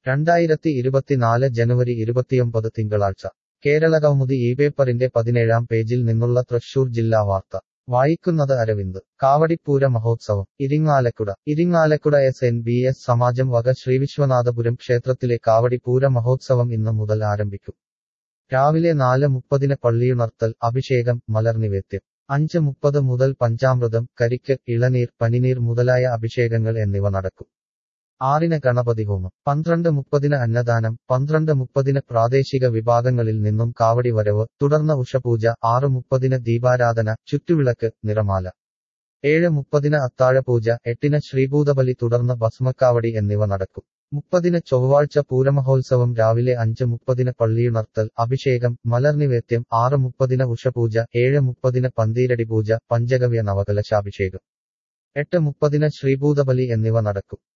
രണ്ടായിരത്തി ഇരുപത്തിനാല് ജനുവരി ഇരുപത്തിയൊമ്പത് തിങ്കളാഴ്ച കേരളകൗമുദി ഈ പേപ്പറിന്റെ പതിനേഴാം പേജിൽ നിന്നുള്ള തൃശൂർ ജില്ലാ വാർത്ത വായിക്കുന്നത് അരവിന്ദ് കാവടിപ്പൂര മഹോത്സവം Irinjalakuda Irinjalakuda S N B S സമാജം വക ശ്രീവിശ്വനാഥപുരം ക്ഷേത്രത്തിലെ കാവടിപ്പൂര മഹോത്സവം ഇന്ന് മുതൽ ആരംഭിക്കും രാവിലെ നാല് മുപ്പതിന് പള്ളിയുണർത്തൽ അഭിഷേകം മലർനിവേദ്യം അഞ്ച് മുപ്പത് മുതൽ പഞ്ചാമൃതം കരിക്ക് ഇളനീർ പനിനീർ മുതലായ അഭിഷേകങ്ങൾ എന്നിവ നടക്കും ആറിന് ഗണപതി ഹോമം പന്ത്രണ്ട് മുപ്പതിന് അന്നദാനം പന്ത്രണ്ട് മുപ്പതിന് പ്രാദേശിക വിഭാഗങ്ങളിൽ നിന്നും കാവടി വരവ് തുടർന്ന് ഉഷപൂജ ആറ് മുപ്പതിന് ദീപാരാധന ചുറ്റുവിളക്ക് നിറമാല ഏഴ് മുപ്പതിന് അത്താഴപൂജ എട്ടിന് ശ്രീഭൂതബലി തുടർന്ന് ഭസ്മക്കാവടി എന്നിവ നടക്കും മുപ്പതിന് ചൊവ്വാഴ്ച പൂരമഹോത്സവം രാവിലെ അഞ്ച് മുപ്പതിന് പള്ളിയുണർത്തൽ അഭിഷേകം മലർനിവേദ്യം ആറ് മുപ്പതിന് ഉഷപൂജ ഏഴ് മുപ്പതിന് പന്തീരടി പൂജ പഞ്ചഗവ്യ നവകലശാഭിഷേകം എട്ട് മുപ്പതിന് ശ്രീഭൂതബലി എന്നിവ നടക്കും